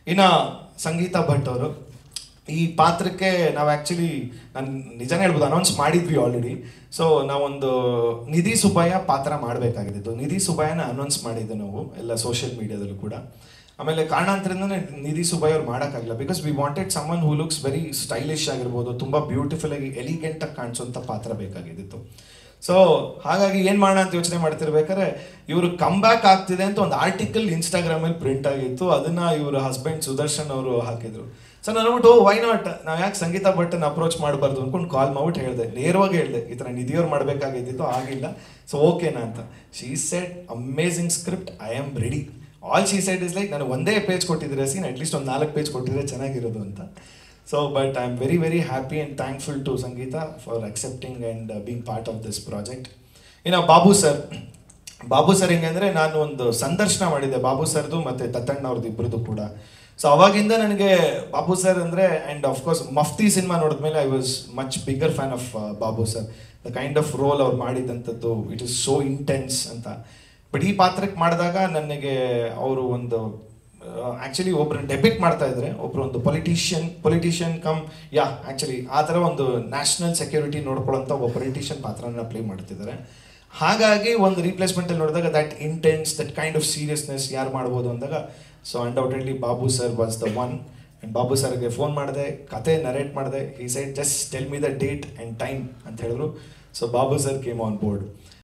ಇನ್ನ ಸಂಗೀತ ಭಟ್ ಅವರು ಈ ಪಾತ್ರಕ್ಕೆ ನಾವು ಆ್ಯಕ್ಚುಲಿ ನಾನು ನಿಜನೇ ಹೇಳ್ಬೋದು ಅನೌನ್ಸ್ ಮಾಡಿದ್ವಿ ಆಲ್ರೆಡಿ ಸೊ ನಾವೊಂದು ನಿಧಿ ಸುಬ್ಬಯ್ಯ ಪಾತ್ರ ಮಾಡಬೇಕಾಗಿದ್ದು ನಿಧಿ ಸುಬ್ಬಯ್ಯನ ಅನೌನ್ಸ್ ಮಾಡಿದ್ದೆ ನಾವು ಎಲ್ಲ ಸೋಷಿಯಲ್ ಮೀಡಿಯಾದಲ್ಲೂ ಕೂಡ ಆಮೇಲೆ ಕಾರಣಾಂತರದಿಂದನೇ ನಿಧಿ ಸುಬ್ಬಯ್ಯ ಅವ್ರು ಮಾಡೋಕ್ಕಾಗಲ್ಲ because we wanted someone who looks very stylish ಆಗಿರ್ಬೋದು ತುಂಬ ಬ್ಯೂಟಿಫುಲ್ ಆಗಿ ಎಲಿಗೆಂಟ್ ಆಗಿ ಕಾಣಿಸೋಂಥ ಪಾತ್ರ ಬೇಕಾಗಿದ್ದಿತ್ತು ಸೊ ಹಾಗಾಗಿ ಏನು ಮಾಡೋಣ ಅಂತ ಯೋಚನೆ ಮಾಡ್ತಿರ್ಬೇಕಾದ್ರೆ ಇವರು ಕಮ್ ಬ್ಯಾಕ್ ಆಗ್ತಿದೆ ಅಂತ ಒಂದು ಆರ್ಟಿಕಲ್ ಇನ್ಸ್ಟಾಗ್ರಾಮಲ್ಲಿ ಪ್ರಿಂಟ್ ಆಗಿತ್ತು ಅದನ್ನ ಇವ್ರ ಹಸ್ಬೆಂಡ್ ಸುದರ್ಶನ್ ಅವರು ಹಾಕಿದ್ರು ಸೊ ನಾನು ಅಂದ್ಬಿಟ್ಟು ವೈ ನಾಟ್ ನಾವು ಯಾಕೆ ಸಂಗೀತ ಭಟ್ಟನ ಅಪ್ರೋಚ್ ಮಾಡಬಾರ್ದು ಅನ್ಕೊಂಡು ಕಾಲ್ ಮಾಡ್ಬಿಟ್ಟು ಹೇಳಿದೆ ನೇರವಾಗಿ ಹೇಳಿದೆ ಈ ಥರ ನಿಧಿಯವ್ರು ಮಾಡಬೇಕಾಗಿದ್ದಿತ್ತು ಆಗಿಲ್ಲ ಸೊ ಓಕೆನಾ ಅಂತ she said amazing script I am ready all she said is like ನಾನು ಒಂದೇ ಪೇಜ್ ಕೊಟ್ಟಿದ್ರೆ ಸೀನ್ ಅಟ್ಲೀಸ್ಟ್ ಒಂದು ನಾಲ್ಕು ಪೇಜ್ ಕೊಟ್ಟಿದ್ರೆ ಚೆನ್ನಾಗಿರೋದು ಅಂತ so but I am very very happy and thankful to Sangeetha for accepting and being part of this project ಇನ್ನು Babu sir Babu sir ಹೆಂಗಂದ್ರೆ ನಾನು ಒಂದು ಸಂದರ್ಶನ ಮಾಡಿದ್ದೆ ಬಾಬು ಸರ್ದು ಮತ್ತೆ ತತ್ತಣ್ಣ ಅವ್ರದ್ದು ಇಬ್ಬರದು ಕೂಡ ಸೊ ಅವಾಗಿಂದ ನನಗೆ ಬಾಬು ಸರ್ ಅಂದರೆ ಆ್ಯಂಡ್ ಆಫ್ಕೋರ್ಸ್ ಮಫ್ತಿ ಸಿನಿಮಾ ನೋಡಿದ್ಮೇಲೆ I was much bigger fan of Babu sir the kind of role ಅವ್ರು ಮಾಡಿದಂಥದ್ದು ಇಟ್ ಇಸ್ ಸೋ ಇಂಟೆನ್ಸ್ ಅಂತ ಬಟ್ ಈ ಪಾತ್ರಕ್ಕೆ ಮಾಡಿದಾಗ ನನಗೆ ಅವರು ಒಂದು ಆ್ಯಕ್ಚುಲಿ ಒಬ್ರನ್ನ ಡೆಬಿಟ್ ಮಾಡ್ತಾ ಇದ್ದಾರೆ ಒಬ್ರು ಒಂದು ಪೊಲಿಟಿಷಿಯನ್ ಪೊಲಿಟಿಷಿಯನ್ ಕಮ್ ಯಾ ಆ್ಯಕ್ಚುಲಿ ಆ ಥರ ಒಂದು ನ್ಯಾಷನಲ್ ಸೆಕ್ಯೂರಿಟಿ ನೋಡ್ಕೊಳ್ಳೋಂಥ ಒಬ್ಬ ಪೊಲಿಟಿಷಿಯನ್ ಪಾತ್ರನ ಪ್ಲೇ ಮಾಡ್ತಿದ್ದಾರೆ ಹಾಗಾಗಿ ಒಂದು ರೀಪ್ಲೇಸ್ಮೆಂಟಲ್ಲಿ ನೋಡಿದಾಗ that intense that kind of seriousness ಯಾರು ಮಾಡ್ಬೋದು ಅಂದಾಗ so undoubtedly Babu sir was the one and Babu ಸರ್ಗೆ ಫೋನ್ ಮಾಡಿದೆ ಕತೆ ನರೇಟ್ ಮಾಡಿದೆ ಈ side just tell me the date and time ಅಂತ ಹೇಳಿದ್ರು so Babu sir came on board